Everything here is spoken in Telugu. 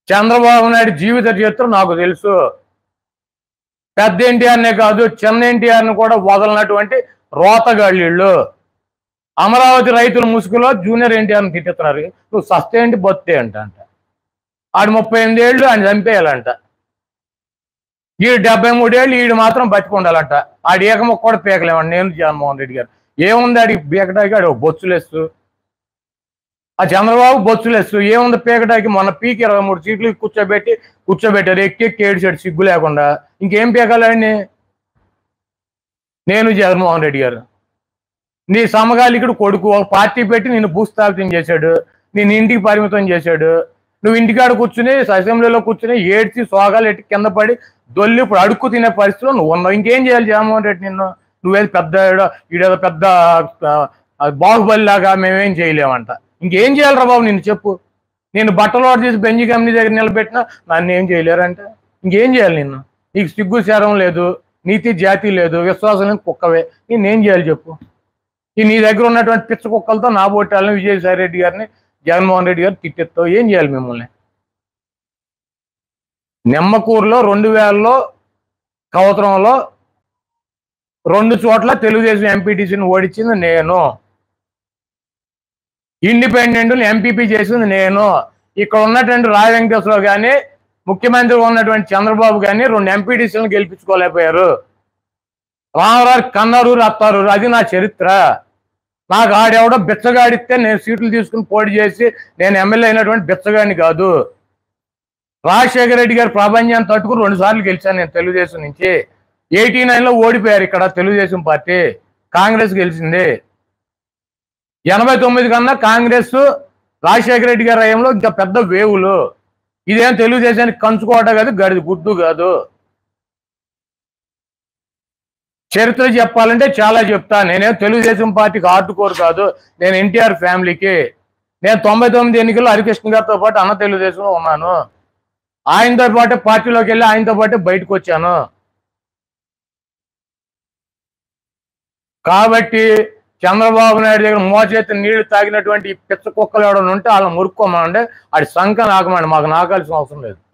చంద్రబాబు నాయుడు జీవిత చరిత్ర నాకు తెలుసు పెద్ద ఎన్టీఆర్నే కాదు చిన్న ఎన్టీఆర్ని కూడా వదలనటువంటి రోతగాళ్ళు అమరావతి రైతుల ముసుగులో జూనియర్ ఎన్టీఆర్ని తిట్టుతున్నారు నువ్వు సస్తే ఏంటి బొత్తే అంట అంట ఆడు ముప్పై ఎనిమిది ఏళ్ళు ఆయన చంపేయాలంట ఈడు డెబ్బై మూడేళ్ళు ఈడు మాత్రం బతికుండాలంట ఆడి ఏకముక్క కూడా పీకలేమండి నేను జగన్మోహన్ రెడ్డి గారు ఏముంది ఆడికి పీకటానికి ఆడు బొచ్చులేస్తూ ఆ చంద్రబాబు బొచ్చులేస్తూ ఏముంది పీకటానికి మొన్న పీకి ఇరవై మూడు సీట్లు కూర్చోబెట్టి కూర్చోబెట్టారు ఎక్కి ఎక్కి ఏడిచాడు సిగ్గు లేకుండా ఇంకేం పీకాలండి నేను జగన్మోహన్ రెడ్డి గారు నీ సమకాలికుడు కొడుకు ఒక పార్టీ పెట్టి నిన్ను భూస్థాపితం చేశాడు నేను ఇంటికి పరిమితం చేశాడు నువ్వు ఇంటికాడ కూర్చుని అసెంబ్లీలో కూర్చుని ఏడ్చి సోగాలు ఎట్టి కింద పడి దొల్లి ఇప్పుడు అడుక్కు తినే పరిస్థితిలో నువ్వు ఉన్నావు ఇంకేం చేయాలి జగన్మోహన్ రెడ్డి నిన్ను నువ్వేదో పెద్ద ఈడేదో పెద్ద ఆ, బాహుబలి లాగా మేమేం చేయలేమంట ఇంకేం చేయాలిరా బాబు నిన్ను చెప్పు నేను బట్టలు ఆర్డర్ చేసి బెంజి కంపెనీ దగ్గర నిలబెట్టినా నన్ను ఏం చేయలేరంట ఇంకేం చేయాలి నిన్ను నీకు సిగ్గు శరం లేదు నీతి జాతి లేదు విశ్వాసం లేదు కుక్కవే నేనేం చేయాలి చెప్పు ఈ నీ దగ్గర ఉన్నటువంటి పిచ్చ కుక్కలతో నా బొట్టాలని విజయసాయి రెడ్డి గారిని జగన్మోహన్ రెడ్డి గారు తిట్టెత్తావు ఏం చేయాలి మిమ్మల్ని నిమ్మకూరులో రెండు వేలలో కవతరంలో రెండు చోట్ల తెలుగుదేశం ఎంపీటీసీని ఓడించింది నేను ఇండిపెండెంట్ ఎంపీపీ చేసింది నేను ఇక్కడ ఉన్నటువంటి రాయ వెంకటేశ్వరరావు కానీ ముఖ్యమంత్రిగా ఉన్నటువంటి చంద్రబాబు కానీ రెండు ఎంపీటీసీలను గెలిపించుకోలేకపోయారు రామరావు కన్నారూరు అత్తారూరు అది నా చరిత్ర నాకు ఆడెవడో బిచ్చగాడిస్తే నేను సీట్లు తీసుకుని పోటీ చేసి నేను ఎమ్మెల్యే అయినటువంటి బిచ్చగాడిని కాదు రాజశేఖర రెడ్డి గారి ప్రాబల్యాన్ని తట్టుకుని రెండు సార్లు గెలిచాను నేను తెలుగుదేశం నుంచి ఎయిటీ లో ఓడిపోయారు ఇక్కడ తెలుగుదేశం పార్టీ కాంగ్రెస్ గెలిచింది ఎనభై తొమ్మిది కన్నా కాంగ్రెస్ రాజశేఖర రెడ్డి గారి హయాంలో ఇంకా పెద్ద వేవులు ఇదేం తెలుగుదేశానికి కంచుకోవటం కాదు గడిది గుడ్డు కాదు చరిత్ర చెప్పాలంటే చాలా చెప్తా నేనేం తెలుగుదేశం పార్టీకి హార్డ్ కోర్ కాదు నేను ఎన్టీఆర్ ఫ్యామిలీకి నేను తొంభై తొమ్మిది ఎన్నికల్లో హరికృష్ణ గారితో పాటు అన్న తెలుగుదేశంలో ఉన్నాను ఆయనతో పాటు పార్టీలోకి వెళ్ళి ఆయనతో పాటు బయటకు వచ్చాను కాబట్టి చంద్రబాబు నాయుడు దగ్గర మోచేతి నీళ్లు తాగినటువంటి ఈ పిచ్చ కుక్కలు ఎవడన్నా ఉంటే వాళ్ళని మురుక్కోమంటే ఆడి సంఖ నాకమండి మాకు నాకాల్సిన అవసరం లేదు